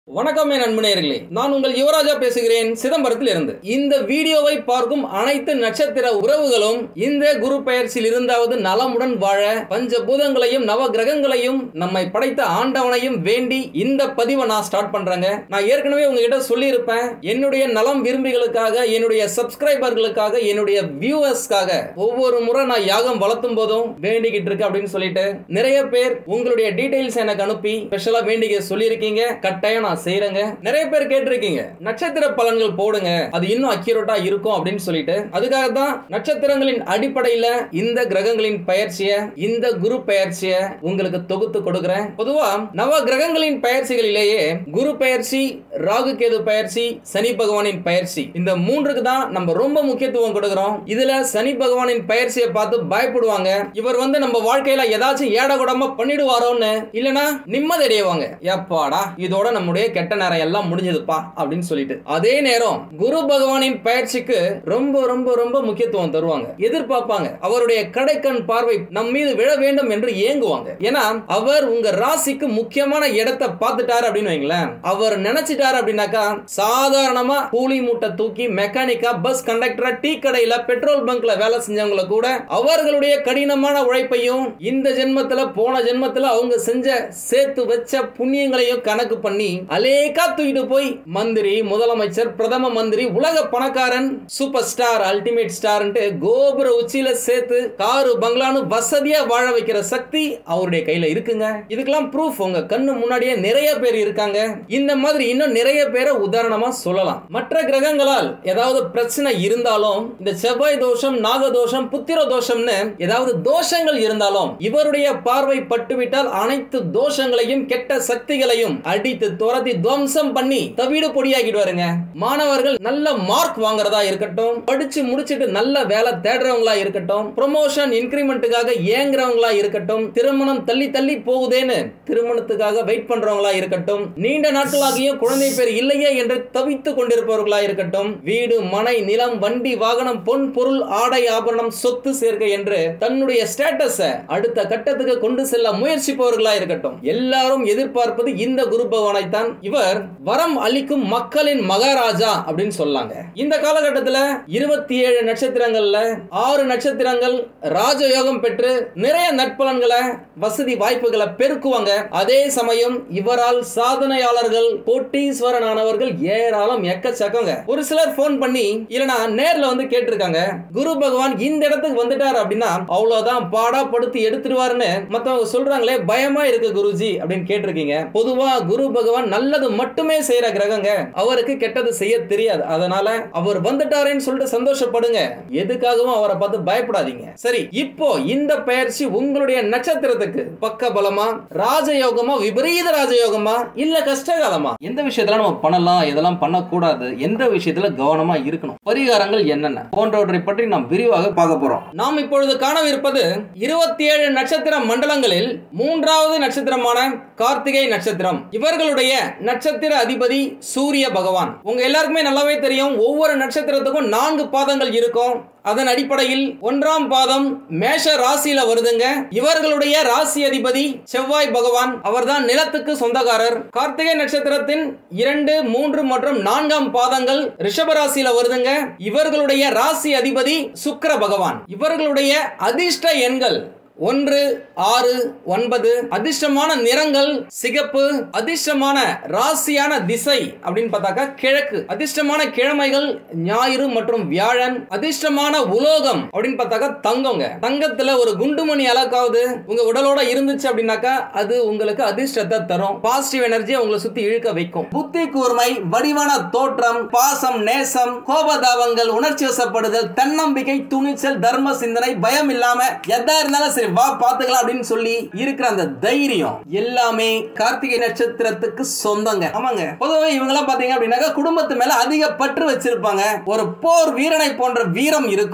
வணக்கம் என் அன்பு நேயர்களே நான் உங்கள் யுவராஜா பேசுகிறேன் சிதம்பரத்தில் இருந்து இந்த வீடியோவை பார்க்கும் அனைத்து நட்சத்திர உறவுகளும் இந்த குரு பெயர்ச்சியில் இருந்தாவது நலமுடன் வாழ பஞ்ச பூதங்களையும் நவ கிரகங்களையும் நம்மை படைத்த ஆண்டவனையும் வேண்டி இந்த பதிவை நான் ஸ்டார்ட் பண்றேங்க நான் ஏற்கனவே உங்ககிட்ட சொல்லியிருப்பேன் என்னுடைய நலம் விரும்பிகளுக்காக என்னுடைய சப்ஸ்கிரைபர்களுக்காக என்னுடைய வியூவர்ஸ்க்காக ஒவ்வொரு முறை நான் யாகம் வளர்த்தும் போதும் வேண்டிக்கிட்டு இருக்கு அப்படின்னு சொல்லிட்டு நிறைய பேர் உங்களுடைய டீடைல்ஸ் எனக்கு அனுப்பி ஸ்பெஷலா வேண்டிக்க சொல்லியிருக்கீங்க கட்டாயம் நான் செய்யறேங்க நிறைய பேர் கேட்டிருக்கீங்க நட்சத்திர பலன்கள் போடுங்க அது இன்னும் அக்யூரேட்டா இருக்கும் அப்படின்னு சொல்லிட்டு அதுக்காக தான் நட்சத்திரங்களின் அடிப்படையில இந்த கிரகங்களின் பெயர்ச்சிய இந்த குரு பெயர்ச்சிய உங்களுக்கு தொகுத்து கொடுக்கிறேன் பொதுவா நவ கிரகங்களின் பெயர்ச்சிகளிலேயே குரு பெயர்ச்சி ராகு கேது பெயர்ச்சி சனி பகவானின் பெயர்ச்சி இந்த மூன்றுக்கு தான் நம்ம ரொம்ப முக்கியத்துவம் கொடுக்கிறோம் இதுல சனி பகவானின் பெயர்ச்சியை பார்த்து பயப்படுவாங்க இவர் வந்து நம்ம வாழ்க்கையில ஏதாச்சும் ஏடகுடமா பண்ணிடுவாரோன்னு இல்லனா நிம்மதி அடைவாங்க எப்பாடா இதோட நம்முடைய கெட்ட நேரம் எல்லாம் முடிஞ்சதுப்பா அப்படின்னு சொல்லிட்டு அதே நேரம் குரு பகவானின் பயிற்சிக்கு ரொம்ப ரொம்ப ரொம்ப முக்கியத்துவம் தருவாங்க எதிர்பார்ப்பாங்க அவருடைய கடைக்கண் பார்வை நம் மீது விழ வேண்டும் என்று ஏங்குவாங்க ஏன்னா அவர் உங்க ராசிக்கு முக்கியமான இடத்தை பார்த்துட்டாரு அப்படின்னு வைங்களேன் அவர் நினைச்சிட்டாரு அப்படின்னாக்கா சாதாரணமா கூலி மூட்டை தூக்கி மெக்கானிக்கா பஸ் கண்டக்டரா டீ கடையில பெட்ரோல் பங்க்ல வேலை செஞ்சவங்கள கூட அவர்களுடைய கடினமான உழைப்பையும் இந்த ஜென்மத்துல போன ஜென்மத்துல அவங்க செஞ்ச சேர்த்து வச்ச புண்ணியங்களையும் கணக்கு பண்ணி அலேக்கா தூக்கிட்டு போய் மந்திரி முதலமைச்சர் பிரதம மந்திரி உலக பணக்காரன் சூப்பர் ஸ்டார் அல்டிமேட் ஸ்டார்ன்ட்டு கோபுர உச்சியில சேர்த்து காரு பங்களான்னு வசதியா வாழ வைக்கிற சக்தி அவருடைய கையில இருக்குங்க இதுக்கெல்லாம் ப்ரூஃப் உங்க கண்ணு முன்னாடியே நிறைய பேர் இருக்காங்க இந்த மாதிரி இன்னும் நிறைய பேரை உதாரணமா சொல்லலாம் மற்ற கிரகங்களால் ஏதாவது பிரச்சனை இருந்தாலும் இந்த செவ்வாய் தோஷம் நாக தோஷம் புத்திர தோஷம்னு ஏதாவது தோஷங்கள் இருந்தாலும் இவருடைய பார்வை பட்டுவிட்டால் அனைத்து தோஷங்களையும் கெட்ட சக்திகளையும் அடித்து துரத்தி துவம்சம் பண்ணி தவிடு பொடியாக்கிடுவாருங்க மாணவர்கள் நல்ல மார்க் வாங்குறதா இருக்கட்டும் படிச்சு முடிச்சிட்டு நல்ல வேலை தேடுறவங்களா இருக்கட்டும் ப்ரொமோஷன் இன்கிரிமெண்ட்டுக்காக ஏங்குறவங்களா இருக்கட்டும் திருமணம் தள்ளி தள்ளி போகுதேன்னு திருமணத்துக்காக வெயிட் பண்றவங்களா இருக்கட்டும் நீண்ட நாட்களாகியும் குழந்தை பேர் இல்லையே என்று தவித்துக் கொண்டிருப்பவர்களா இருக்கட்டும் வீடு மனை நிலம் வண்டி வாகனம் பொன் பொருள் ஆடை ஆபரணம் சொத்து சேர்க்கை என்று தன்னுடைய ஸ்டேட்டஸ அடுத்த கட்டத்துக்கு கொண்டு செல்ல முயற்சிப்பவர்களா இருக்கட்டும் எல்லாரும் எதிர்பார்ப்பது இந்த குரு பகவானை தான் இவர் வரம் அளிக்கும் மக்களின் மகாராஜா அப்படின்னு சொல்லாங்க இந்த காலகட்டத்துல இருபத்தி ஏழு நட்சத்திரங்கள்ல ஆறு நட்சத்திரங்கள் ராஜயோகம் பெற்று நிறைய நட்பலன்களை வசதி வாய்ப்புகளை பெருக்குவாங்க அதே சமயம் இவரால் சாதனையாளர்கள் கோட்டீஸ்வரன் ஆனவர்கள் ஏராளம் எக்கச்சக்கங்க ஒரு சிலர் போன் பண்ணி இல்லனா நேர்ல வந்து கேட்டிருக்காங்க குரு பகவான் இந்த இடத்துக்கு வந்துட்டார் அப்படின்னா அவ்வளவுதான் பாடா படுத்து எடுத்துருவாருன்னு மத்தவங்க சொல்றாங்களே பயமா இருக்கு குருஜி அப்படின்னு கேட்டிருக்கீங்க பொதுவா குரு பகவான் நல்லது மட்டுமே செய்யற கிரகங்க அவருக்கு கெட்டது செய்ய தெரியாது அதனால அவர் வந்துட்டாரேன்னு சொல்லிட்டு சந்தோஷப்படுங்க எதுக்காகவும் அவரை பார்த்து பயப்படாதீங்க சரி இப்போ இந்த பயிற்சி உங்களுடைய நட்சத்திரத்துக்கு பக்க பலமா ராஜயோகமா விபரீத ராஜயோகமா இல்ல கஷ்டகாலமா எந்த விஷயத்துல நம்ம பண்ணலாம் எதெல்லாம் பண்ணக்கூடாது எந்த விஷயத்துல கவனமா இருக்கணும் பரிகாரங்கள் என்னென்ன போன்றவற்றை பற்றி நாம் விரிவாக பார்க்க போறோம் நாம் இப்பொழுது காணவிருப்பது இருபத்தி ஏழு நட்சத்திர மண்டலங்களில் மூன்றாவது நட்சத்திரமான கார்த்திகை நட்சத்திரம் இவர்களுடைய நட்சத்திர அதிபதி சூரிய பகவான் உங்க எல்லாருக்குமே நல்லாவே தெரியும் ஒவ்வொரு நட்சத்திரத்துக்கும் நான்கு பாதங்கள் இருக்கும் அதன் அடிப்படையில் ஒன்றாம் பாதம் மேஷ ராசியில வருதுங்க இவர்களுடைய ராசி அதிபதி செவ்வாய் பகவான் அவர்தான் நிலத்துக்கு சொந்தக்காரர் கார்த்திகை நட்சத்திரத்தின் இரண்டு மூன்று மற்றும் நான்காம் பாதங்கள் ரிஷப ராசியில வருதுங்க இவர்களுடைய ராசி அதிபதி சுக்கிர பகவான் இவர்களுடைய அதிர்ஷ்ட எண்கள் ஒன்று ஆறு ஒன்பது அதிர்ஷ்டமான நிறங்கள் சிகப்பு அதிர்ஷ்டமான ராசியான திசை அப்படின்னு பார்த்தாக்கா கிழக்கு அதிர்ஷ்டமான கிழமைகள் ஞாயிறு மற்றும் வியாழன் அதிர்ஷ்டமான உலோகம் அப்படின்னு பார்த்தாக்கா தங்கங்க தங்கத்துல ஒரு குண்டுமணி அளக்காவது உங்க உடலோட இருந்துச்சு அப்படின்னாக்கா அது உங்களுக்கு அதிர்ஷ்டத்தை தரும் பாசிட்டிவ் எனர்ஜியை உங்களை சுத்தி இழுக்க வைக்கும் புத்தி கூர்மை வடிவான தோற்றம் பாசம் நேசம் கோபதாபங்கள் உணர்ச்சி வசப்படுதல் தன்னம்பிக்கை துணிச்சல் தர்ம சிந்தனை பயம் இல்லாம எதா இருந்தாலும் சரி வா பாத்துக்கலாம் அப்படின்னு சொல்லி இருக்கிற அந்த தைரியம் எல்லாமே கார்த்திகை நட்சத்திரத்துக்கு சொந்தங்க ஆமாங்க பொதுவாக இவங்க எல்லாம் பாத்தீங்க அப்படின்னாக்கா குடும்பத்து மேல அதிக பற்று வச்சிருப்பாங்க ஒரு போர் வீரனை போன்ற வீரம் இருக்கும்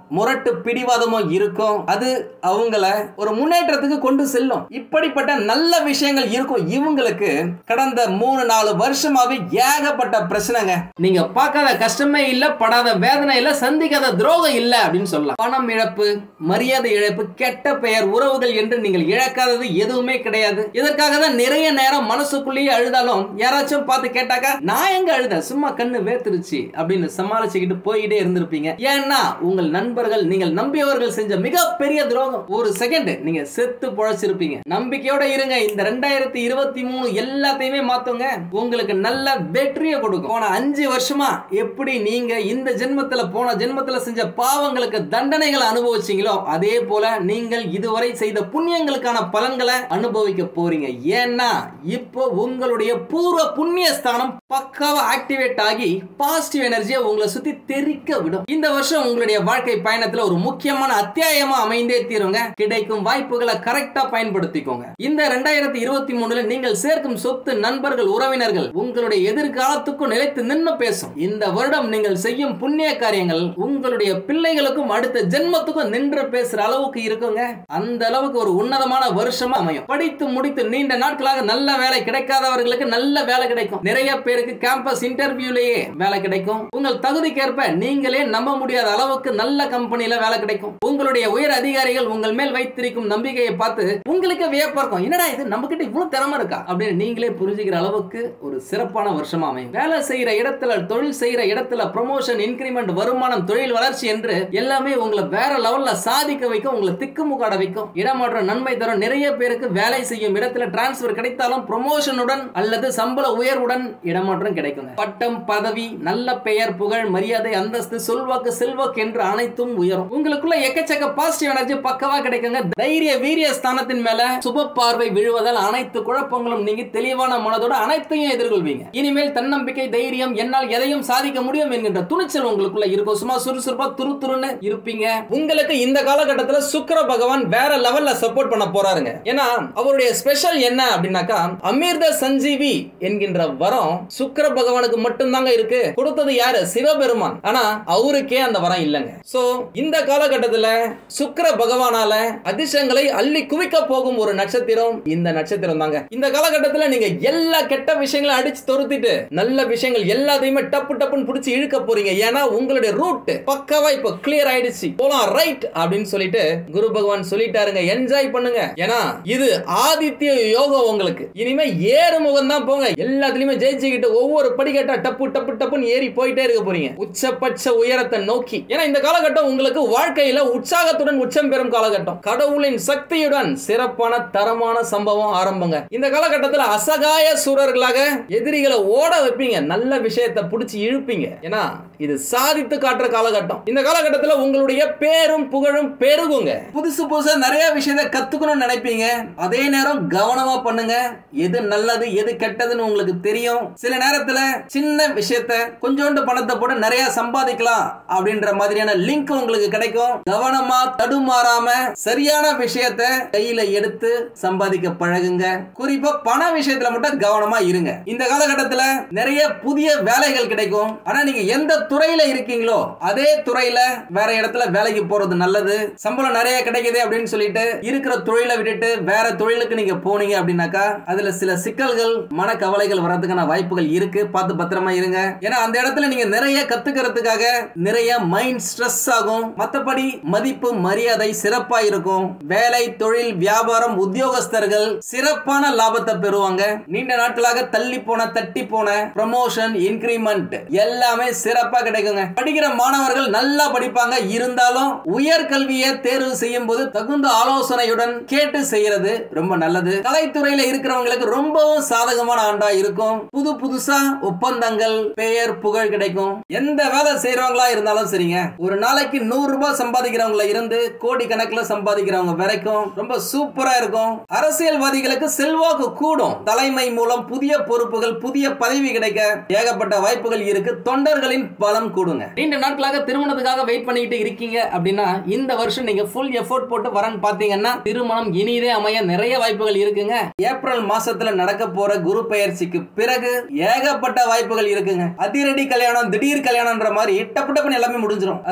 முரட்டு பிடிவாதமும் இருக்கும் அது அவங்கள ஒரு முன்னேற்றத்துக்கு கொண்டு செல்லும் இப்படிப்பட்ட நல்ல விஷயங்கள் இருக்கும் இவங்களுக்கு கடந்த மூணு நாலு வருஷமாவே ஏகப்பட்ட பிரச்சனைங்க நீங்க பார்க்காத கஷ்டமே இல்ல படாத வேதனை இல்ல சந்திக்காத துரோகம் இல்ல அப்படின்னு சொல்லலாம் பணம் இழப்பு மரியாதை இழப்பு கெட்ட பெயர் உறவுகள் என்று நீங்கள் இழக்காதது எதுவுமே கிடையாது இதற்காக தான் நிறைய நேரம் மனசுக்குள்ளேயே அழுதாலும் யாராச்சும் பார்த்து கேட்டாக்கா நான் எங்க அழுத சும்மா கண்ணு வேத்துருச்சு அப்படின்னு சமாளிச்சுக்கிட்டு போயிட்டே இருந்திருப்பீங்க ஏன்னா உங்கள் நண்பர்கள் நீங்கள் நம்பியவர்கள் செஞ்ச மிகப்பெரிய துரோகம் ஒரு செகண்ட் நீங்க செத்து பொழைச்சிருப்பீங்க நம்பிக்கையோட இருங்க இந்த ரெண்டாயிரத்தி இருபத்தி மூணு எல்லாத்தையுமே மாத்துங்க உங்களுக்கு நல்ல வெற்றியை கொடுக்கும் போன அஞ்சு வருஷமா எப்படி நீங்க இந்த ஜென்மத்துல போன ஜென்மத்துல செஞ்ச பாவங்களுக்கு தண்டனைகளை அனுபவிச்சீங்களோ அதே போல நீங்கள் இதுவரை செய்த புண்ணியங்களுக்கான பலன்களை அனுபவிக்க போறீங்க ஏன்னா இப்போ உங்களுடைய பூர்வ புண்ணிய ஸ்தானம் பக்காவா ஆக்டிவேட் ஆகி பாசிட்டிவ் எனர்ஜியை உங்களை சுத்தி தெறிக்க விடும் இந்த வருஷம் உங்களுடைய வாழ்க்கை பயணத்துல ஒரு முக்கியமான அத்தியாயமா அமைந்தே தீருங்க கிடைக்கும் வாய்ப்புகளை கரெக்டா பயன்படுத்திக்கோங்க இந்த ரெண்டாயிரத்தி இருபத்தி மூணுல நீங்கள் சேர்க்கும் சொத்து நண்பர்கள் உறவினர்கள் உங்களுடைய எதிர்காலத்துக்கும் நிலைத்து நின்னு பேசும் இந்த வருடம் நீங்கள் செய்யும் புண்ணிய காரியங்கள் உங்களுடைய பிள்ளைகளுக்கும் அடுத்த ஜென்மத்துக்கும் நின்று பேசுற அளவுக்கு இருக்குங்க அந்த அளவுக்கு ஒரு உன்னதமான வருஷமா அமையும் படித்து முடித்து நீண்ட நாட்களாக நல்ல வேலை கிடைக்காதவர்களுக்கு நல்ல வேலை கிடைக்கும் நிறைய பேருக்கு கேம்பஸ் இன்டர்வியூலயே வேலை கிடைக்கும் உங்கள் தகுதிக்கேற்ப நீங்களே நம்ப முடியாத அளவுக்கு நல்ல கம்பெனில வேலை கிடைக்கும் உங்களுடைய உயர் அதிகாரிகள் உங்கள் மேல் வைத்திருக்கும் நம்பிக்கையை பார்த்து உங்களுக்கு வியப்பா இருக்கும் என்னடா இது நம்ம கிட்ட இவ்வளவு திறமை இருக்கா அப்படின்னு நீங்களே புரிஞ்சுக்கிற அளவுக்கு ஒரு சிறப்பான வருஷமா அமையும் வேலை செய்யற இடத்துல தொழில் செய்யற இடத்துல ப்ரொமோஷன் இன்கிரிமெண்ட் வருமானம் தொழில் வளர்ச்சி என்று எல்லாமே உங்களை வேற லெவல்ல சாதிக்க வைக்கும் உங்களை திக்குமுக்காட வைக்கும் இடமாற்றம் நன்மை தரும் நிறைய பேருக்கு வேலை செய்யும் இடத்துல டிரான்ஸ்பர் கிடைத்தாலும் ப்ரொமோஷனுடன் அல்லது சம்பள உயர்வுடன் இடமாற்றம் கிடைக்குங்க பட்டம் பதவி நல்ல பெயர் புகழ் மரியாதை அந்தஸ்து சொல்வாக்கு செல்வாக்கு என்று அனைத்தும் உயரும் உங்களுக்குள்ள எக்கச்சக்க பாசிட்டிவ் எனர்ஜி பக்கவா கிடைக்குங்க தைரிய வீரிய ஸ்தானத்தின் மேல சுப பார்வை விழுவதால் அனைத்து குழப்பங்களும் நீங்கி தெளிவான மனதோட அனைத்தையும் எதிர்கொள்வீங்க இனிமேல் தன்னம்பிக்கை தைரியம் என்னால் எதையும் சாதிக்க முடியும் என்கின்ற துணிச்சல் உங்களுக்குள்ள இருக்கும் சும்மா சுறுசுறுப்பா துரு துருன்னு இருப்பீங்க உங்களுக்கு இந்த காலகட்டத்துல சுக்கிர பகவான் வேற லெவல்ல சப்போர்ட் பண்ண போறாருங்க ஏன்னா அவருடைய ஸ்பெஷல் என்ன அப்படின்னாக்கா அமிர்த சஞ்சீவி என்கின்ற வரம் சுக்கிர பகவானுக்கு மட்டும்தாங்க இருக்கு கொடுத்தது யாரு சிவபெருமான் ஆனா அவருக்கே அந்த வரம் இல்லைங்க சோ இந்த காலகட்டத்துல சுக்கிர பகவானால அதிர்ஷ்டங்களை அள்ளி குவிக்க போகும் ஒரு நட்சத்திரம் இந்த நட்சத்திரம் தாங்க இந்த காலகட்டத்துல நீங்க எல்லா கெட்ட விஷயங்களும் அடிச்சு தொருத்திட்டு நல்ல விஷயங்கள் எல்லாத்தையுமே டப்பு டப்புன்னு பிடிச்சி இழுக்க போறீங்க ஏன்னா உங்களுடைய ரூட் பக்காவா இப்ப கிளியர் ஆயிடுச்சு போலாம் ரைட் அப்படின்னு சொல்லிட்டு குரு பகவான் சொல்லிட்டாருங்க என்ஜாய் பண்ணுங்க ஏன்னா இது ஆதித்ய யோகம் உங்களுக்கு இனிமே ஏறு முகம் தான் போங்க எல்லாத்துலயுமே ஜெயிச்சுக்கிட்டு ஒவ்வொரு படிக்கட்டா டப்பு டப்பு டப்புன்னு ஏறி போயிட்டே இருக்க போறீங்க உச்சபட்ச உயரத்தை நோக்கி ஏன்னா இந்த காலகட்டம் உங்களுக்கு வாழ்க்கையில உற்சாகத்துடன் உச்சம் பெறும் காலகட்டம் கடவுளின் சக்தியுடன் சிறப்பான தரமான சம்பவம் ஆரம்பங்க இந்த காலகட்டத்தில் அசகாய சூரர்களாக எதிரிகளை ஓட வைப்பீங்க நல்ல விஷயத்தை பிடிச்சி இழுப்பீங்க ஏன்னா இது சாதித்து காட்டுற காலகட்டம் இந்த காலகட்டத்தில் உங்களுடைய பேரும் புகழும் பெருகுங்க புதுசு புதுசா நிறைய விஷயத்தை கத்துக்கணும்னு நினைப்பீங்க அதே நேரம் கவனமா பண்ணுங்க எது நல்லது எது கெட்டதுன்னு உங்களுக்கு தெரியும் சில நேரத்துல சின்ன விஷயத்த கொஞ்சோண்டு பணத்தை போட்டு நிறைய சம்பாதிக்கலாம் அப்படின்ற மாதிரியான லிங்க் உங்களுக்கு கிடைக்கும் கவனமா தடுமாறாம சரியான விஷயத்த கையில எடுத்து சம்பாதிக்க பழகுங்க குறிப்பா பண விஷயத்துல மட்டும் கவனமா இருங்க இந்த காலகட்டத்துல நிறைய புதிய வேலைகள் கிடைக்கும் ஆனா நீங்க எந்த துறையில இருக்கீங்களோ அதே துறையில வேற இடத்துல வேலைக்கு போறது நல்லது சம்பளம் நிறைய கிடைக்குது அப்படின்னு சொல்லிட்டு இருக்கிற தொழிலை விட்டுட்டு வேற தொழிலுக்கு நீங்க போனீங்க அப்படின்னாக்கா அதுல சில சிக்கல்கள் மனக்கவலைகள் வர்றதுக்கான வாய்ப்புகள் இருக்கு பார்த்து பத்திரமா இருங்க ஏன்னா அந்த இடத்துல நீங்க நிறைய கத்துக்கிறதுக்காக நிறைய மைண்ட் ஸ்ட்ரெஸ் ஆகும் மத்தபடி மதிப்பு மரியாதை சிறப்பா இருக்கும் வேலை தொழில் வியாபாரம் உத்தியோகஸ்தர்கள் சிறப்பான லாபத்தை பெறுவாங்க நீண்ட நாட்களாக தள்ளி போன தட்டி போன ப்ரமோஷன் இன்கிரிமெண்ட் எல்லாமே சிறப்பா கிடைக்குங்க படிக்கிற மாணவர்கள் நல்லா படிப்பாங்க இருந்தாலும் உயர்கல்வியை தேர்வு செய்யும் போது தகுந்த ஆலோசனையுடன் கேட்டு செய்யறது ரொம்ப நல்லது கலைத்துறையில இருக்கிறவங்களுக்கு ரொம்பவும் சாதகமான ஆண்டா இருக்கும் புது புதுசா ஒப்பந்தங்கள் பெயர் புகழ் கிடைக்கும் எந்த வேலை செய்யறவங்களா இருந்தாலும் சரிங்க ஒரு நாளைக்கு நூறு ரூபாய் சம்பாதிக்கிறவங்கள இருந்து கோடி கணக்குல சம்பாதிக்கிறவங்க வரைக்கும் ரொம்ப சூப்பரா இருக்கும் அரசியல்வாதிகளுக்கு செல்வாக்கு கூடும் தலைமை மூலம் புதிய பொறுப்புகள் புதிய பதவி கிடைக்க ஏகப்பட்ட வாய்ப்புகள் இருக்கு தொண்டர்களின் பலம் கூடுங்க நீண்ட நாட்களாக திருமணத்துக்காக வெயிட் பண்ணிட்டு இருக்கீங்க அப்படின்னா இந்த வருஷம் நீங்க ஃபுல் எஃபோர்ட் போட்டு வரன்னு பாத்தீங்கன்னா திருமணம் இனிதே அமைய நிறைய வாய்ப்புகள் இருக்குங்க ஏப்ரல் மாசத்துல நடக்க போற குரு பெயர்ச்சிக்கு பிறகு ஏகப்பட்ட வாய்ப்புகள் இருக்குங்க அதிரடி கல்யாணம் திடீர் கல்யாணம்ன்ற மாதிரி டப்பு டப்புன்னு எல்லாமே முடிஞ்சிடும் அதனால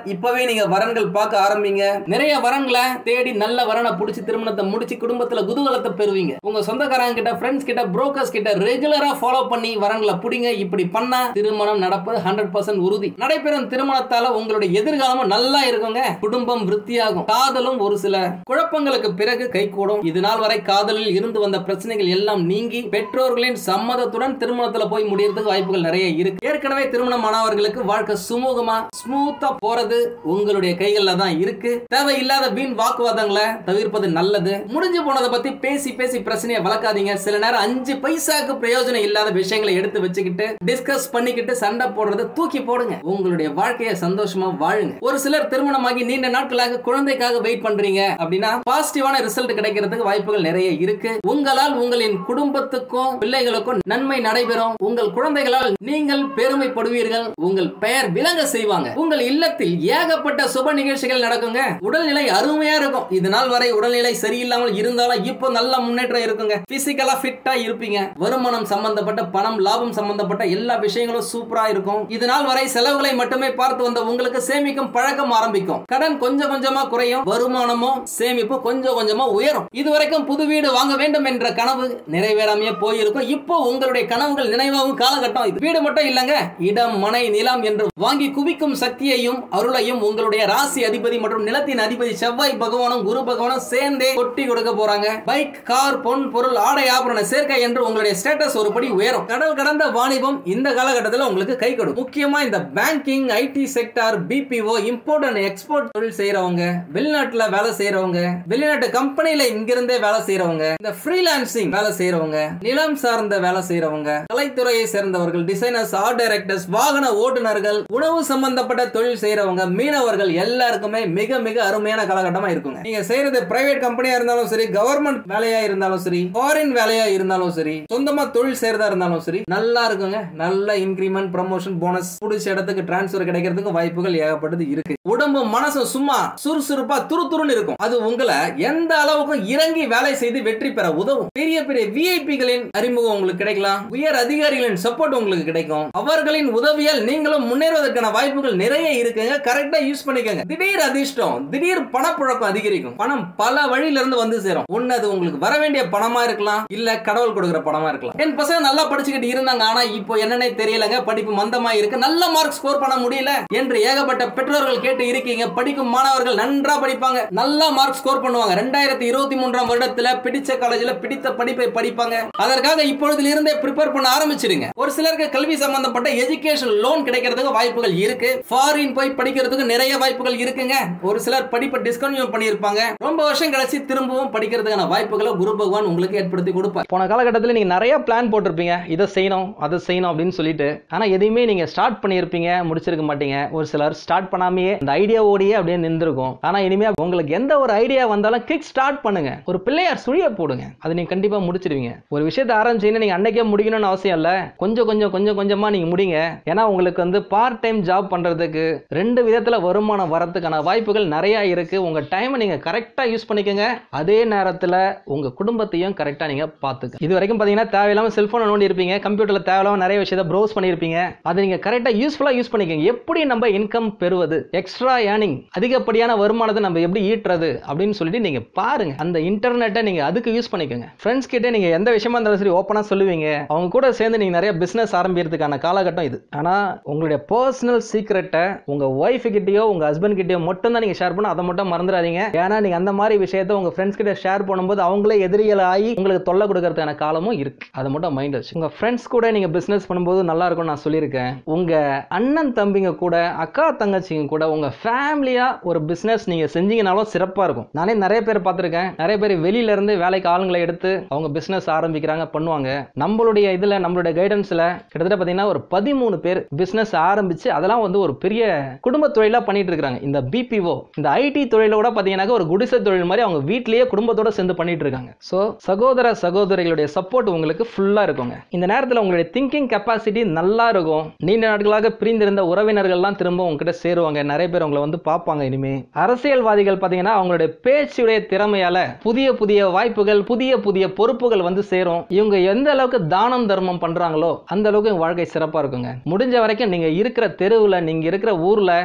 இப்பவே நீங்க வரன்கள் பார்க்க ஆரம்பிங்க நிறைய வரன்களை தேடி நல்ல வரனை புடிச்சு திருமணத்தை முடிச்சு குடும்பத்துல குதூகலத்தை பெறுவீங்க உங்க சொந்தக்காரங்க கிட்ட ஃப்ரெண்ட்ஸ் கிட்ட புரோக்கர்ஸ் கிட்ட ரெகுலரா ஃபாலோ பண்ணி வரன்களை புடிங்க இப்படி பண்ணா திருமணம் நடப்பது ஹண்ட்ரட் பர்சன்ட் உறுதி நடைபெறும் திருமணத்தால உங்களுடைய எதிர்காலமும் நல்லா இருக்குங்க குடும்பம் விருத்தியாகும் காதலும் ஒரு சில குழப்பங்களுக்கு பிறகு கைகூடும் இது நாள் வரை காதலில் இருந்து வந்த பிரச்சனைகள் எல்லாம் நீங்கி பெற்றோர்களின் சம்மதத்துடன் திருமணத்துல போய் முடியறதுக்கு வாய்ப்புகள் நிறைய இருக்கு ஏற்கனவே திருமணம் ஆனவர்களுக்கு வாழ்க்கை சுமூகமா ஸ்மூத்தா போறது உங்களுடைய கைகள்ல தான் இருக்கு தேவையில்லாத வீண் வாக்குவாதங்களை தவிர்ப்பது நல்லது முடிஞ்சு போனதை பத்தி பேசி பேசி பிரச்சனையை வளர்க்காதீங்க சில நேரம் அஞ்சு பைசாக்கு பிரயோஜனம் இல்லாத விஷயங்களை எடுத்து வச்சுக்கிட்டு டிஸ்கஸ் பண்ணிக்கிட்டு சண்டை போடுறத தூக்கி போடுங்க உங்களுடைய வாழ்க்கையை சந்தோஷமா வாழுங்க ஒரு சிலர் திருமணமாகி நீண்ட நாட்களாக குழந்தைக்காக வெயிட் பண்றீங்க அப்படின்னா பாசிட்டிவான ரிசல்ட் கிடைக்கிறதுக்கு வாய்ப்புகள் நிறைய இருக்கு உங்களால் உங்களின் குடும்பத்துக்கும் பிள்ளைகளுக்கும் நன்மை நடைபெறும் உங்கள் குழந்தைகளால் நீங்கள் பெருமைப்படுவீர்கள் உங்கள் பெயர் விளங்க செய்வாங்க உங்கள் இல்லத்தில் ஏகப்பட்ட சுப நிகழ்ச்சிகள் நடக்குங்க உடல்நிலை அருமையா இருக்கும் இது நாள் வரை உடல்நிலை சரியில்லாமல் இருந்தாலும் இப்போ நல்ல முன்னேற்றம் இருக்குங்க பிசிக்கலா ஃபிட்டா இருப்பீங்க வருமானம் சம்பந்தப்பட்ட பணம் லாபம் சம்பந்தப்பட்ட எல்லா விஷயங்களும் சூப்பரா இருக்கும் இது நாள் வரை செலவுகளை மட்டுமே பார்த்து வந்த உங்களுக்கு சேமிக்கும் பழக்கம் ஆரம்பிக்கும் கடன் கொஞ்சம் கொஞ்சமா குறையும் வருமானமும் சேமிப்பு கொஞ்சம் கொஞ்சமா உயரும் இதுவரைக்கும் புது வீடு வாங்க வேண்டும் என்ற கனவு நிறைவேறாமையே போயிருக்கும் இப்போ உங்களுடைய கனவுகள் நினைவாகும் காலகட்டம் இது வீடு மட்டும் இல்லங்க இடம் மனை நிலம் என்று வாங்கி குவிக்கும் சக்தியையும் அருளையும் உங்களுடைய ராசி அதிபதி மற்றும் நிலத்தின் அதிபதி செவ்வாய் பகவானும் குரு பகவானும் சேர்ந்தே கொட்டி கொடுக்க போறாங்க பைக் கார் பொன் பொருள் ஆடை ஆபரண சேர்க்கை என்று உங்களுடைய ஸ்டேட்டஸ் ஒருபடி உயரும் கடல் கடந்த வாணிபம் இந்த காலகட்டத்தில் உங்களுக்கு கை கொடுக்கும் முக்கியமா இந்த banking IT sector BPO import and export தொழில் செய்யறவங்க வெளிநாட்டுல வேலை செய்யறவங்க வெளிநாட்டு கம்பெனில இங்கிருந்தே வேலை செய்யறவங்க இந்த ஃப்ரீலான்சிங் வேலை செய்யறவங்க நிலம் சார்ந்த வேலை செய்யறவங்க கலைத்துறையை சேர்ந்தவர்கள் டிசைனர்ஸ் ஆர்ட் டைரக்டர்ஸ் வாகன ஓட்டுநர்கள் உணவு சம்பந்தப்பட்ட தொழில் செய்யறவங்க மீனவர்கள் எல்லாருக்குமே மிக மிக அருமையான காலகட்டமா இருக்குங்க நீங்க செய்யறது பிரைவேட் கம்பெனியா இருந்தாலும் சரி கவர்மெண்ட் வேலையா இருந்தாலும் சரி ஃபாரின் வேலையா இருந்தாலும் சரி சொந்தமா தொழில் செய்யறதா இருந்தாலும் சரி நல்லா இருக்குங்க நல்ல இன்கிரிமெண்ட் ப்ரமோஷன் போனஸ் பிடிச்ச இடத்துக்கு டிரான்ஸ்ஃபர் கிடைக்கிறதுக்கு வாய்ப்புகள் ஏகப்பட்டது இருக்கு உடம்பு மனசும் சும்மா சுறுசுறுப்பா துருதுருன்னு இருக்கும் அது உங்களை எந்த அளவுக்கு இறங்கி வேலை செய்து வெற்றி பெற உதவும் பெரிய பெரிய விஐபிகளின் அறிமுகம் உங்களுக்கு கிடைக்கலாம் உயர் அதிகாரிகளின் சப்போர்ட் உங்களுக்கு கிடைக்கும் அவர்களின் உதவியால் நீங்களும் முன்னேறுவதற்கான வாய்ப்புகள் நிறைய இருக்குங்க கரெக்டா யூஸ் பண்ணிக்கோங்க திடீர் அதிர்ஷ்டம் திடீர் பணப்புழக்கம் அதிகரிக்கும் பணம் பல வழியில இருந்து வந்து சேரும் ஒண்ணு அது உங்களுக்கு வர வேண்டிய பணமா இருக்கலாம் இல்ல கடவுள் கொடுக்கிற பணமா இருக்கலாம் என் பசங்க நல்லா படிச்சுக்கிட்டு இருந்தாங்க ஆனா இப்போ என்னன்னே தெரியலங்க படிப்பு மந்தமா இருக்கு நல்ல மார்க் ஸ்கோர் பண்ண முடியல என்று ஏகப்பட்ட பெற்றோர்கள் கேட்டு இருக்கீங்க படிக்கும் மாணவர்கள் நன்றா படிப்பாங்க நல்லா மார்க் ஸ்கோர் பண்ணுவாங்க ரெண்டாயிரத்தி இருபத்தி மூன்றாம் வருடத்துல பிடிச்ச காலேஜ்ல பிடித்த படிப்பை படிப்பாங்க அதற்காக இப்பொழுதுல இருந்தே ப்ரிப்பேர் பண்ண ஆரம்பிச்சிடுங்க ஒரு சிலருக்கு கல்வி சம்பந்தப்பட்ட எஜுகேஷன் லோன் கிடைக்கிறதுக்கு வாய்ப்புகள் இருக்கு ஃபாரின் போய் படிக்கிறதுக்கு நிறைய வாய்ப்புகள் இருக்குங்க ஒரு சிலர் படிப்பை டிஸ்கன்யூ பண்ணியிருப்பாங்க ரொம்ப வருஷம் கழிச்சு திரும்பவும் படிக்கிறதுக்கான வாய்ப்புகளை குரு பகவான் உங்களுக்கு ஏற்படுத்தி கொடுப்பார் போன காலகட்டத்தில் நீங்கள் நிறைய பிளான் போட்டிருப்பீங்க இதை செய்யணும் அதை செய்யணும் அப்படின்னு சொல்லிட்டு ஆனால் எதையுமே நீங்கள் ஸ்டார்ட் பண்ணியிருப்பீங்க முடிச்சிருக்க மாட்டீங்க ஒரு சிலர் ஸ்டார்ட் பண்ணாமையே இந்த ஐடியா ஓடியே அப்படியே நின்றுருக்கும் ஆனால் இனிமேல் உங்களுக்கு எந்த ஒரு ஐடியா வந்தாலும் கிக் ஸ்டார்ட் பண்ணுங்க ஒரு பிள்ளையார் சுழிய போடுங்க அதை நீங்கள் கண்டிப்பாக முடிச்சிருவீங்க ஒரு விஷயத்தை ஆரம்பிச்சீங்கன்னா நீங்கள் அன்னைக்கே முடிக்கணும்னு அவசியம் இல்லை கொஞ்சம் கொஞ்சம் கொஞ்சம் கொஞ்சமாக நீங்கள் முடிங்க ஏன்னா உங்களுக்கு வந்து பார்ட் டைம் ஜாப் பண்ணுறதுக்கு ரெண்டு விதத்தில் வருமானம் வரதுக்கான வாய்ப்புகள் நிறையா இருக்குது உங்கள் டைமை நீங்கள் கரெக்டாக யூஸ் பண்ணிக்கோங்க அதே நேரத்தில் உங்கள் குடும்பத்தையும் கரெக்டாக நீங்கள் பார்த்துக்க இது வரைக்கும் பார்த்தீங்கன்னா தேவையில்லாமல் செல்ஃபோனை நோண்டி இருப்பீங்க கம்ப்யூட்டரில் தேவையில்லாமல் நிறைய விஷயத்தை ப்ரௌஸ் பண்ணியிருப்பீங்க அதை நீங்கள் கரெக்டாக யூஸ்ஃபுல்லாக யூஸ் பண்ணிக்கோங்க எப்படி நம்ம இன்கம் பெறுவது எக்ஸ்ட்ரா ஏர்னிங் அதிகப்படியான வருமானத்தை நம்ம எப்படி ஈட்டுறது அப்படின்னு சொல்லிட்டு நீங்கள் பாருங்க அந்த இன்டர்நெட்டை நீங்கள் அதுக்கு யூஸ் பண்ணிக்கோங்க ஃப்ரெண்ட்ஸ் கிட்ட நீங்கள் எந்த விஷயமா இருந்தாலும் சரி ஓப்பனாக சொல்லுவீங்க அவங்க கூட சேர்ந்து நீங்கள் நிறைய பிஸ்னஸ் ஆரம்பிக்கிறதுக்கான காலகட்டம் இது ஆனால் உங்களுடைய பர்சனல் சீக்ரெட்டை உங்கள் ஒய்ஃப் கிட்டயோ உங்கள் ஹஸ்பண்ட் கிட்டயோ மட்டும் தான் நீங்கள் ஷேர் பண்ண அதை மட்டும் மறந்துடாதீங்க ஏன்னா நீங்கள் அந்த மாதிரி விஷயத்தை உங்கள் ஃப்ரெண்ட்ஸ் கிட்ட ஷேர் பண்ணும்போது அவங்களே எதிரிகள் ஆகி உங்களுக்கு தொல்லை கொடுக்கறதுக்கான காலமும் இருக்கு அதை மட்டும் மைண்ட் வச்சு உங்கள் ஃப்ரெண்ட்ஸ் கூட நீங்கள் பிஸ்னஸ் பண்ணும்போது நல்லா இருக்கும்னு நான் சொல்லியிருக்கேன் உங்கள் அண்ணன் தம்பிங்க கூட அக்கா தங்கச்சிங்க கூட உங்கள் ஃபேமிலியாக ஒரு பிஸ்னஸ் நீங்கள் செஞ்சீங்கனாலும் சிறப்பாக இருக்கும் நானே நிறைய பேர் பார்த்துருக்கேன் நிறைய பேர் வெளியில இருந்து வேலைக்கு ஆளுங்களை எடுத்து அவங்க பிஸ்னஸ் ஆரம்பிக்கிறாங்க பண்ணுவாங்க நம்மளுடைய இதில் நம்மளுடைய கைடன்ஸில் கிட்டத்தட்ட பார்த்தீங்கன்னா ஒரு பதிமூணு பேர் பிஸ்னஸ் ஆரம்பிச்சு அதெல்லாம் வந்து ஒரு பெரிய குடும்ப தொழிலாக பண்ணிட்டு இருக்காங்க இந்த பிபிஓ இந்த ஐடி தொழில கூட பார்த்தீங்கன்னாக்க ஒரு குடிசை தொழில் மாதிரி அவங்க வீட்லயே குடும்பத்தோட சேர்ந்து பண்ணிட்டு இருக்காங்க ஸோ சகோதர சகோதரிகளுடைய சப்போர்ட் உங்களுக்கு ஃபுல்லாக இருக்குங்க இந்த நேரத்தில் உங்களுடைய திங்கிங் கெப்பாசிட்டி நல்லா இருக்கும் நீண்ட நாட்களாக பிரிந்திருந்த உறவினர்கள்லாம் திரும்ப உங்ககிட்ட சேருவாங்க நிறைய பேர் உங்களை வந்து பார்ப்பாங்க இனிமே அரசியல்வாதிகள் பார்த்தீங்கன்னா அவங்களுடைய பேச்சுடைய திறமையால புதிய புதிய வாய்ப்புகள் புதிய புதிய பொறுப்புகள் வந்து சேரும் இவங்க எந்த அளவுக்கு தானம் தர்மம் பண்றாங்களோ அந்த அளவுக்கு உங்க வாழ்க்கை சிறப்பா இருக்குங்க முடிஞ்ச வரைக்கும் நீங்க இருக்கிற தெருவுல நீங்க இருக்கிற ஊர்ல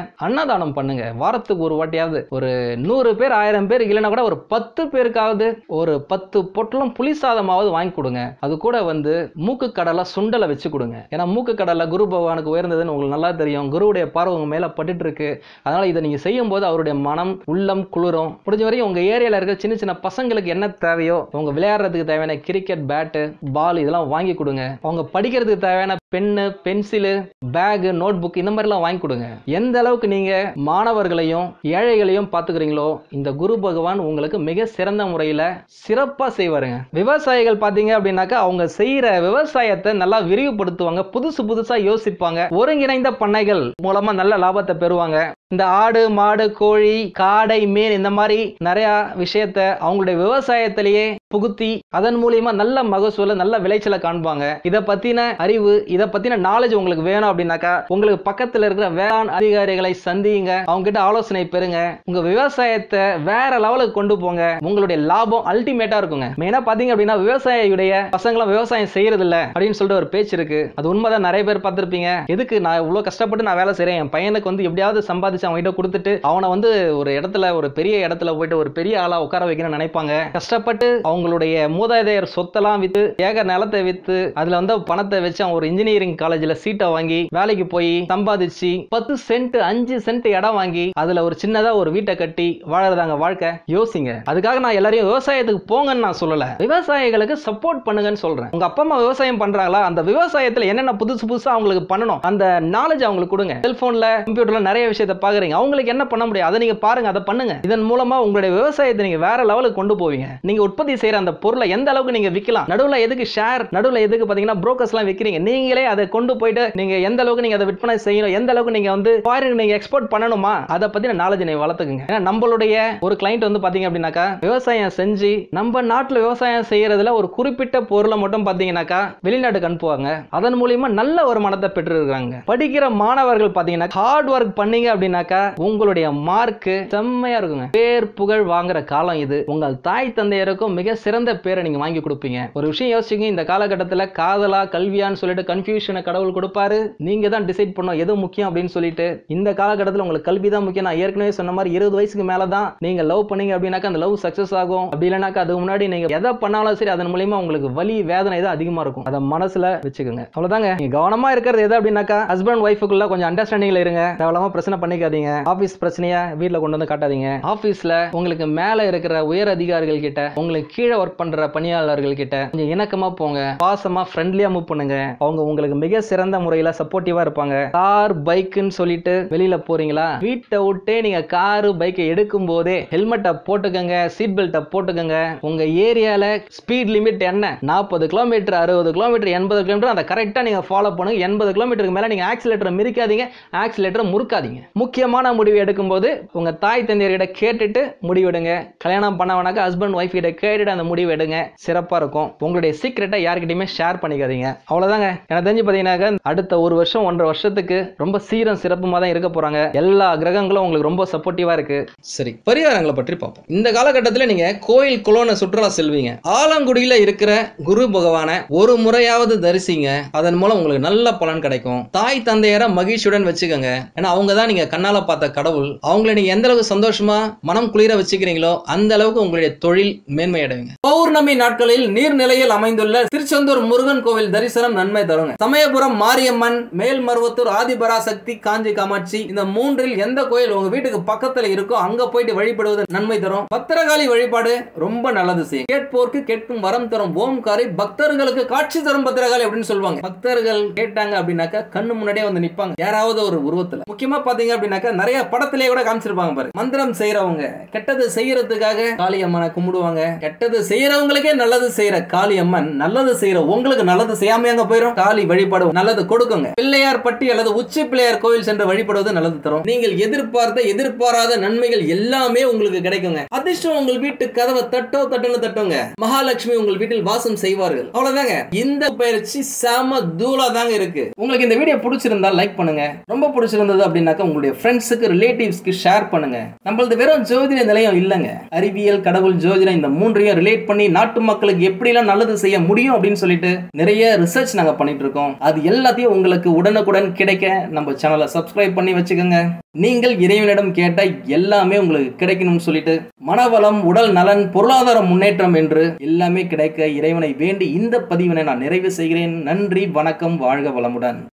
அன்னதானம் பண்ணுங்க வாரத்துக்கு ஒரு வாட்டியாவது ஒரு நூறு பேர் ஆயிரம் பேர் இல்லைன்னா கூட ஒரு பத்து பேருக்காவது ஒரு பத்து பொட்டலம் புளி சாதமாவது வாங்கி கொடுங்க அது கூட வந்து மூக்கு கடலை சுண்டலை வச்சு கொடுங்க ஏன்னா மூக்கு கடலை குரு பகவானுக்கு உயர்ந்ததுன்னு உங்களுக்கு நல்லா தெரியும் குருவுடைய பார்வை உங்க மேல பட்டுட்டு இருக்கு அதனால இதை நீங்க செய்யும் போது அவருடைய மனம் உள்ளம் குளிரும் முடிஞ்ச வரையும் உங்க ஏரியால இருக்கிற சின்ன சின்ன பசங்களுக்கு என்ன தேவையோ அவங்க விளையாடுறதுக்கு தேவையான கிரிக்கெட் பேட்டு பால் இதெல்லாம் வாங்கி கொடுங்க அவங்க படிக்கிறதுக்கு தேவையான pen pencil bag notebook இந்த மாதிரிலாம் வாங்கி கொடுங்க எந்த அளவுக்கு நீங்க மாணவர்களையும் ஏழைகளையும் பார்த்துக்கிறீங்களோ இந்த குரு பகவான் உங்களுக்கு மிக சிறந்த முறையில் சிறப்பாக செய்வாருங்க விவசாயிகள் பார்த்தீங்க அப்படின்னாக்கா அவங்க செய்கிற விவசாயத்தை நல்லா விரிவுபடுத்துவாங்க புதுசு புதுசாக யோசிப்பாங்க ஒருங்கிணைந்த பண்ணைகள் மூலமா நல்ல லாபத்தை பெறுவாங்க இந்த ஆடு மாடு கோழி காடை மீன் இந்த மாதிரி நிறைய விஷயத்த அவங்களுடைய விவசாயத்திலேயே புகுத்தி அதன் மூலியமா நல்ல மகசூல நல்ல விளைச்சலை காண்பாங்க இதை பத்தின அறிவு இதை பத்தின நாலேஜ் உங்களுக்கு வேணும் அப்படின்னாக்கா உங்களுக்கு பக்கத்துல இருக்கிற வேளாண் அதிகாரிகளை சந்திங்க அவங்க கிட்ட ஆலோசனை பெறுங்க உங்க விவசாயத்தை வேற லெவலுக்கு கொண்டு போங்க உங்களுடைய லாபம் அல்டிமேட்டா இருக்குங்க மெயினா பாத்தீங்க அப்படின்னா விவசாயியுடைய பசங்களும் விவசாயம் செய்யறது இல்ல அப்படின்னு சொல்லிட்டு ஒரு பேச்சு இருக்கு அது உண்மைதான் நிறைய பேர் பார்த்திருப்பீங்க எதுக்கு நான் இவ்வளவு கஷ்டப்பட்டு நான் வேலை செய்றேன் என் பையனுக்கு வந்து எப்படியாவது சம்பாதிச்சு அவன் கிட்ட கொடுத்துட்டு அவனை வந்து ஒரு இடத்துல ஒரு பெரிய இடத்துல போயிட்டு ஒரு பெரிய ஆளா உட்கார வைக்கணும்னு நினைப்பாங்க கஷ்டப்பட்டு அவங்களுடைய மூதாதையர் சொத்தெல்லாம் வித்து ஏக நிலத்தை வித்து அதுல வந்து பணத்தை வச்சு அவன் ஒரு இன்ஜினியரிங் காலேஜ்ல சீட்டை வாங்கி வேலைக்கு போய் சம்பாதிச்சு பத்து சென்ட் அஞ்சு சென்ட் இடம் வாங்கி அதுல ஒரு சின்னதா ஒரு வீட்டை கட்டி வாழறதாங்க வாழ்க்கை யோசிங்க அதுக்காக நான் எல்லாரையும் விவசாயத்துக்கு போங்கன்னு நான் சொல்லல விவசாயிகளுக்கு சப்போர்ட் பண்ணுங்கன்னு சொல்றேன் உங்க அப்பா அம்மா விவசாயம் பண்றாங்களா அந்த விவசாயத்துல என்னென்ன புதுசு புதுசா அவங்களுக்கு பண்ணணும் அந்த நாலேஜ் அவங்களுக்கு கொடுங்க செல்போன்ல கம்ப்யூட்டர்ல நிறைய விஷயத்தை பாக்குறீங்க அவங்களுக்கு என்ன பண்ண முடியும் அதை நீங்க பாருங்க அதை பண்ணுங்க இதன் மூலமா உங்களுடைய விவசாயத்தை நீங்க வேற லெவலுக்கு கொண்டு போவீங்க நீங்க உற்பத்தி செய்யற அந்த பொருளை எந்த அளவுக்கு நீங்க விற்கலாம் நடுவுல எதுக்கு ஷேர் நடுவுல எதுக்கு பாத்தீங்கன்னா brokers எல்லாம் விக்கிறீங்க நீங்களே அதை கொண்டு போயிட்டு நீங்க எந்த அளவுக்கு நீங்க அதை விற்பனை செய்யணும் எந்த அளவுக்கு நீங்க வந்து ஃபாரின் நீங்க எக்ஸ்போர்ட் பண்ணணுமா அதை பத்தின நாலேஜ் நீங்க வளர்த்துக்குங்க ஏன்னா நம்மளுடைய ஒரு கிளைண்ட் வந்து பாத்தீங்க அப்படின்னாக்கா விவசாயம் செஞ்சு நம்ம நாட்டுல விவசாயம் செய்யறதுல ஒரு குறிப்பிட்ட பொருளை மட்டும் பாத்தீங்கன்னாக்கா வெளிநாட்டுக்கு அனுப்புவாங்க அதன் மூலியமா நல்ல வருமானத்தை பெற்று இருக்காங்க படிக்கிற மாணவர்கள் பாத்தீங்கன்னா ஹார்ட் ஒர்க் பண்ணீங்க அப்படின்னாக்கா உங்களுடைய மார்க் செம்மையா இருக்குங்க பேர் புகழ் வாங்குற காலம் இது உங்கள் தாய் தந்தையருக்கும் மிக சிறந்த பேரை நீங்க வாங்கி கொடுப்பீங்க ஒரு விஷயம் யோசிச்சுங்க இந்த காலகட்டத்துல காதலா கல்வியான்னு சொல்லிட்டு கன்ஃபியூஷனை கடவுள் கொடுப்பாரு நீங்க தான் டிசைட் பண்ணணும் எது முக்கியம் அப்படின்னு சொல்லிட்டு இந்த காலகட்டத்தில் உங்களுக்கு கல்வி தான் முக்கியம் நான் ஏற்கனவே சொன்ன மாதிரி இருபது வயசுக்கு மேல தான் நீங்க லவ் பண்ணீங்க அப்படின்னாக்கா அந்த லவ் சக்சஸ் ஆகும் அப்படி இல்லைனாக்கா அதுக்கு முன்னாடி நீங்க எதை பண்ணாலும் சரி அதன் மூலியமா உங்களுக்கு வலி வேதனை தான் அதிகமா இருக்கும் அதை மனசுல வச்சுக்கோங்க அவ்வளவுதாங்க நீங்க கவனமா இருக்கிறது எது அப்படின்னாக்கா ஹஸ்பண்ட் ஒய்ஃபுக்குள்ள கொஞ்சம் அண்டர்ஸ்டாண்டிங்ல இருங்க தேவையில்லாம பிரச்சனை பண்ணிக்காதீங்க ஆபீஸ் பிரச்சனையா வீட்ல கொண்டு வந்து காட்டாதீங்க ஆபீஸ்ல உங்களுக்கு மேல இருக்கிற உயர் அதிகாரிகள் கிட்ட உங்களுக்கு கீழே ஒர்க் பண்ற பணியாளர்கள் கிட்ட கொஞ்சம் இணக்கமா போங்க பாசமா ஃப்ரெண்ட்லியா மூவ் பண்ணுங்க அவங்க உங்களுக்கு மிக சிறந்த முறையில சப்போர்ட்டிவா இருப்பாங்க கார் பைக்குன்னு சொல்லிட்டு வெளியில போறீங்களா வீட்டை விட்டே நீங்க காரு பைக்கை எடுக்கும் போதே ஹெல்மெட்டை போட்டுக்கங்க சீட் பெல்ட்டை போட்டுக்கங்க உங்க ஏரியால ஸ்பீட் லிமிட் என்ன நாற்பது கிலோமீட்டர் அறுபது கிலோமீட்டர் எண்பது கிலோமீட்டர் அதை கரெக்டா நீங்க ஃபாலோ பண்ணுங்க எண்பது கிலோமீட்டருக்கு மேல நீங்க ஆக்சிலேட்டரை மிரிக்காதீங்க ஆக்சிலேட்டரை முறுக்காதீங்க முக்கியமான முடிவு எடுக்கும்போது உங்க தாய் தந்தையர்கிட்ட கேட்டுட்டு முடிவெடுங்க கல்யாணம் பண்ணவனாக்க ஹஸ்பண்ட் ஒய்ஃப் கிட்ட கேட்டுட்டு அந்த முடிவு எடுங்க சிறப்பா இருக்கும் உங்களுடைய சீக்கிரட்டை யார்கிட்டயுமே ஷேர் பண்ணிக்காதீங்க அவ்வளவுதாங்க எனக்கு தெரிஞ்சு பாத்தீங்கன்னாக்க அடுத்த ஒரு வருஷம் ஒன்றரை வருஷத்துக்கு ரொம்ப சீரம் சிறப்புமா தான் இருக்க போறாங்க எல்லா கிரகங்களும் உங்களுக்கு ரொம்ப சப்போர்ட்டிவா இருக்கு சரி பரிகாரங்களை பற்றி பார்ப்போம் இந்த காலகட்டத்தில் நீங்க கோயில் குளோன சுற்றுலா செல்வீங்க ஆலங்குடியில இருக்கிற குரு பகவானை ஒரு முறையாவது தரிசிங்க அதன் மூலம் உங்களுக்கு நல்ல பலன் கிடைக்கும் தாய் தந்தையரை மகிழ்ச்சியுடன் வச்சுக்கோங்க ஏன்னா அவங்க தான் நீங்க கண்ணால பார்த்த கடவுள் அவங்கள நீங்க எந்த அளவுக்கு சந்தோஷமா மனம் குளிர வச்சுக்கிறீங்களோ அந்த அளவுக்கு உங்களுடைய தொழில் மேன்மை அடைவீங்க பௌர்ணமி நாட்களில் நீர்நிலையில் அமைந்துள்ள திருச்செந்தூர் முருகன் கோவில் தரிசனம் நன்மை தருங்க சமயபுரம் மாரியம்மன் மேல்மருவத்தூர் ஆதிபராசக்தி காஞ்சி காமாட்சி இந்த மூன்றில் எந்த கோயில் உங்க வீட்டுக்கு பக்கத்துல இருக்கோ அங்க போயிட்டு வழிபடுவது நன்மை தரும் பத்திரகாளி வழிபாடு ரொம்ப நல்லது செய்யும் கேட்போர்க்கு கேட்கும் வரம் தரும் ஓம்காரி பக்தர்களுக்கு காட்சி தரும் பத்திரகாளி அப்படின்னு சொல்லுவாங்க பக்தர்கள் கேட்டாங்க அப்படின்னாக்கா கண்ணு முன்னாடியே வந்து நிப்பாங்க யாராவது ஒரு உருவத்துல முக்கியமா பாத்தீங்க அப்படின்னாக்கா நிறைய படத்திலேயே கூட காமிச்சிருப்பாங்க பாரு மந்திரம் செய்யறவங்க கெட்டது செய்யறதுக்காக காளி அம்மனை கும்பிடுவாங்க கெட்டது செய்யறவங்களுக்கே நல்லது செய்யற காளி அம்மன் நல்லது செய்யற உங்களுக்கு நல்லது செய்யாம அங்க போயிடும் காளி வழிபாடு நல்லது கொடுக்குங்க பிள்ளையார் பட்டி அல்லது உச்சி பிள்ளையார் கோவில் சென்று வழிபடுவது நல்லது தரும் நீங்கள் எதிர்பார்த்த எதிர்பாராத நன்மைகள் எல்லாமே உங்களுக்கு கிடைக்குங்க அதிர்ஷ்டம் உங்கள் வீட்டு கதவை தட்டோ தட்டுன்னு தட்டுங்க மகாலட்சுமி உங்கள் வீட்டில் வாசம் செய்வார்கள் அவ்வளவுதாங்க இந்த பயிற்சி செம தூளா தாங்க இருக்கு உங்களுக்கு இந்த வீடியோ பிடிச்சிருந்தா லைக் பண்ணுங்க ரொம்ப பிடிச்சிருந்தது அப்படின்னாக்கா உங்களுடைய ஃப்ரெண்ட்ஸுக்கு ரிலேட்டிவ்ஸ்க்கு ஷேர் பண்ணுங்க நம்மளது வெறும் ஜோதிட நிலையம் இல்லைங்க அறிவியல் கடவுள் ஜோதிடம் இந்த மூன்றையும் ரிலேட் பண்ணி நாட்டு மக்களுக்கு எப்படிலாம் நல்லது செய்ய முடியும் அப்படின்னு சொல்லிட்டு நிறைய ரிசர்ச் நாங்க பண்ணிட்டு இருக்கோம் அது எல்லாத்தையும் உங்களுக்கு உடனுக்குடன் கிடைக்க நம்ம சேனலை சப்ஸ்கிரைப் பண்ணி வச்சுக்கோங்க நீங்கள் இறைவனிடம் கேட்ட எல்லாமே உங்களுக்கு கிடைக்கணும்னு சொல்லிட்டு மனவளம் உடல் நலன் பொருளாதார முன்னேற்றம் என்று எல்லாமே கிடைக்க இறைவனை வேண்டி இந்த பதிவினை நான் நிறைவு செய்கிறேன் நன்றி வணக்கம் வாழ்க வளமுடன்